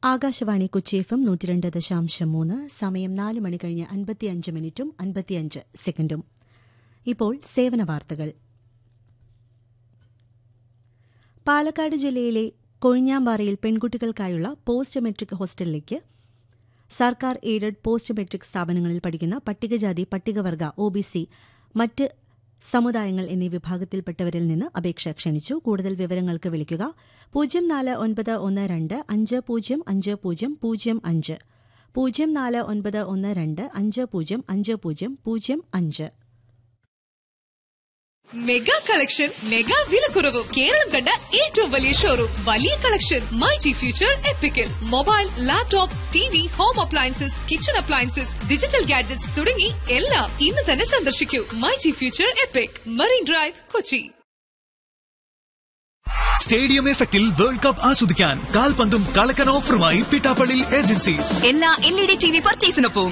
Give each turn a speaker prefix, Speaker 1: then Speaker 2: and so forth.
Speaker 1: Akashvani Kochi F M നൂറ്റിരണ്ട് ദശാംശം മൂന്ന് സമയം നാല് മണി കഴിഞ്ഞ് അൻപത്തിയഞ്ച് മിനിറ്റും അൻപത്തിയഞ്ച് സെക്കൻഡും ഇപ്പോൾ സേവന വാർത്തകൾ പാലക്കാട് ജില്ലയിലെ കൊഴിഞ്ഞാമ്പാറയിൽ പെൺകുട്ടികൾക്കായുള്ള പോസ്റ്റ് മെട്രിക് ഹോസ്റ്റലിലേക്ക് സർക്കാർ എയ്ഡഡ് പോസ്റ്റ് മെട്രിക് സ്ഥാപനങ്ങളിൽ പഠിക്കുന്ന പട്ടികജാതി പട്ടികവർഗ ഒബിസി മറ്റ് സമുദായങ്ങൾ എന്നീ വിഭാഗത്തിൽപ്പെട്ടവരിൽ നിന്ന് അപേക്ഷ ക്ഷണിച്ചു കൂടുതൽ വിവരങ്ങൾക്ക് വിളിക്കുക പൂജ്യം നാല് ഒൻപത് ഒന്ന് രണ്ട് അഞ്ച് പൂജ്യം അഞ്ച് പൂജ്യം പൂജ്യം അഞ്ച് പൂജ്യം നാല് ഒൻപത് ഒന്ന് രണ്ട് അഞ്ച് പൂജ്യം അഞ്ച് പൂജ്യം പൂജ്യം അഞ്ച്
Speaker 2: മെഗാ കളക്ഷൻ മെഗാ വിലക്കുറവ് കേരളം കണ്ട ഏറ്റവും വലിയ ഷോറൂം വലിയ കളക്ഷൻ മൈ ജി ഫ്യൂച്ചർ എപ്പിക്കൽ mobile laptop T V home appliances kitchen appliances digital gadgets തുടങ്ങി എല്ലാം ഇന്ന് തന്നെ സന്ദർശിക്കൂ My G Future epic Marine Drive Kochi
Speaker 3: stadium എഫക്റ്റിൽ വേൾഡ് കപ്പ് ആസ്വദിക്കാൻ കാൽപന്തും കളക്കൻ ഓഫറുമായി പിട്ടാപ്പള്ളി ഏജൻസീസ്
Speaker 2: എല്ലാ L E D T V പർച്ചേസിനൊപ്പം